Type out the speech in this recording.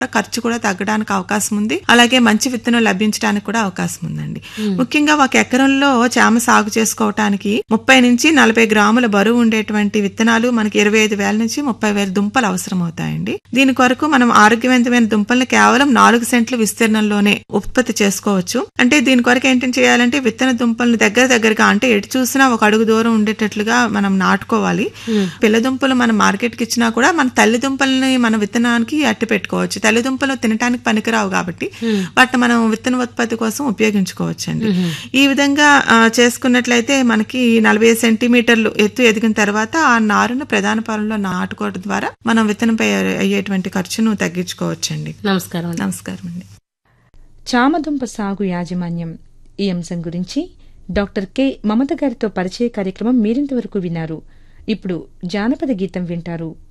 ఖర్చు కూడా తగ్గడానికి అవకాశం ఉంది అలాగే మంచి విత్తనం లభించడానికి కూడా అవకాశం ఉందండి ముఖ్యంగా ఒక ఎకరంలో చామ సాగు చేసుకోవటానికి ముప్పై నుంచి నలభై గ్రాముల బరువు ఉండేటువంటి విత్తనాలు మనకి ఇరవై ఐదు వేల నుంచి ముప్పై వేల దుంపలు అవసరం అవుతాయండి దీని కొరకు మనం ఆరోగ్యవంతమైన దుంపల్ని కేవలం నాలుగు సెంట్ల విస్తీర్ణంలోనే ఉత్పత్తి చేసుకోవచ్చు అంటే దీని కొరకు ఏంటంటే చేయాలంటే విత్తన దుంపలను దగ్గర దగ్గరగా అంటే ఎటు చూసినా ఒక అడుగు దూరం ఉండేటట్లుగా మనం నాటుకోవాలి పిల్ల దుంపలు మనం మార్కెట్ కి ఇచ్చినా కూడా మన తల్లి దుంపల్ని మన విత్తనానికి అట్టి పెట్టుకోవచ్చు తల్లి దుంపలు తినడానికి పనికిరావు కాబట్టి వాటిని మనం విత్తన ఉత్పత్తి కోసం ఉపయోగించుకోవచ్చు అండి ఈ విధంగా ఆ, చేసుకున్నట్లయితే మనకి నలభై సెంటీమీటర్లు ఎత్తు ఎదిగిన తర్వాత ఆ నారును ప్రధాన పొలంలో నాటుకోవడం ద్వారా మనం విత్తనంపై అయ్యేటువంటి ఖర్చును తగ్గించుకోవచ్చండి నమస్కారం అండి. నమస్కారం అండి చామదుంప సాగు యాజమాన్యం ఈ అంశం గురించి డాక్టర్ కె మమత గారితో పరిచయ కార్యక్రమం మీరింతవరకు విన్నారు ఇప్పుడు జానపద గీతం వింటారు